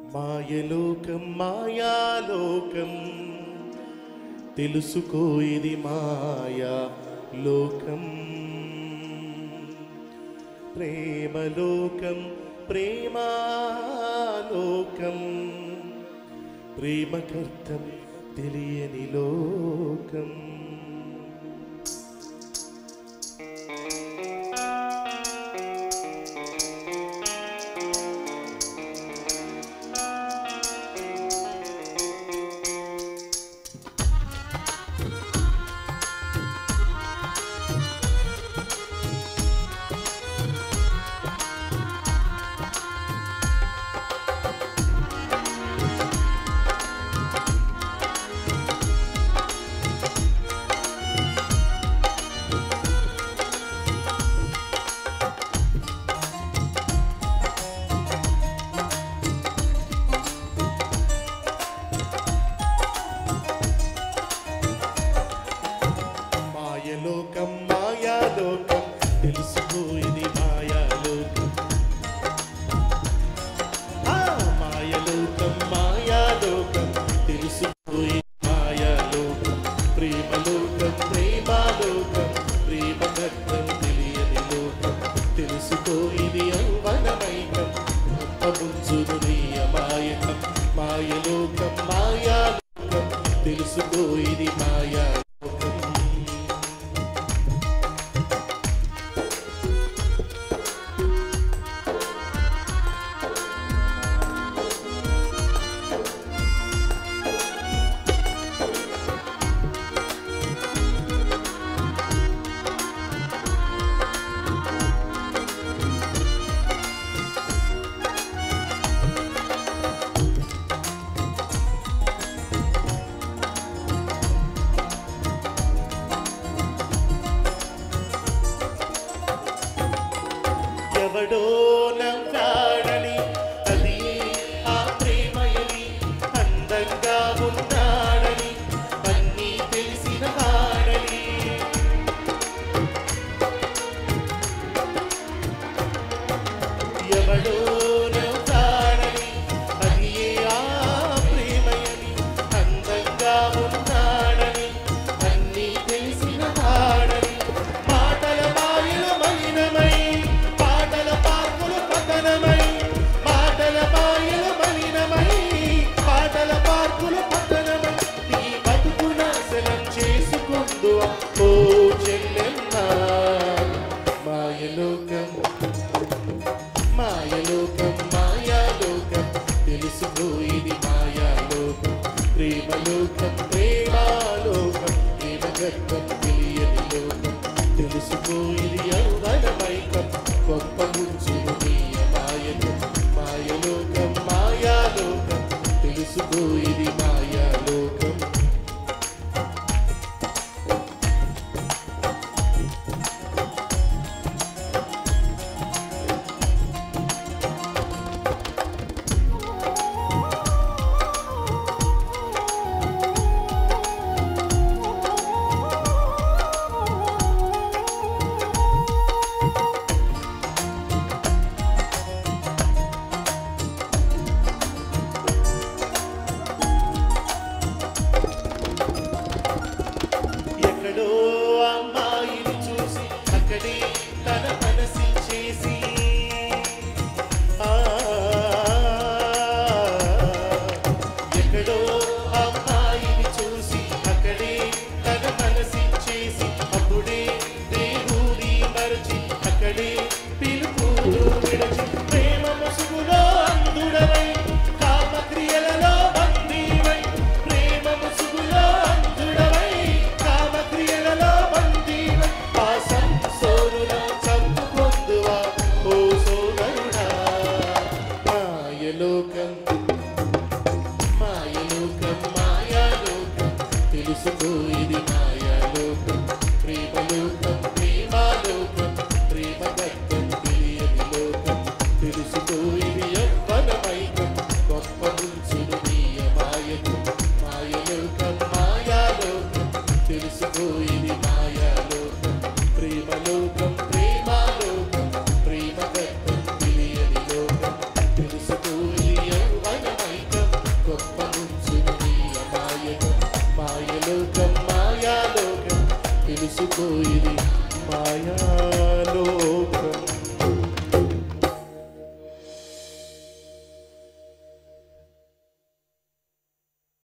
మాయలోకం మాయాలోకం తెలుసుకో ఇది మాయా లోకం ప్రేమలోకం ప్రేమాలోకం ప్రేమకర్తం తెలియని లోకం మాయలోకం మాయాలోకం తెలుసుకో ఇది మాయాలోకం ఆ, మాయలోకం మాయాలోకం తెలుసుకో ఇది మాయాలోకం ప్రేమలోకం ప్రేమాలోకం ప్రేమకర్తం తెలియని లోకం తెలుసుకో ఇది యౌవనమైకం అప్పముంచును నీ అమాయకం మాయలోకం మాయాలోకం తెలుసుకో ఇది మాయాలోకం ఎవడో నవ్వాడని అది ఆ ప్రేమయని అందంగా ఉన్నాడని అన్నీ తెలిసిన వాడని ఎవడో నవ్వాడని అది ఆ ప్రేమయని అందంగా ఉన్నాడని అన్నీ తెలిసిన వాడని మాటల బావిలో మలినమై పాటల పార్కులు పతనమై చూసుకో ఇది మాయాలోకం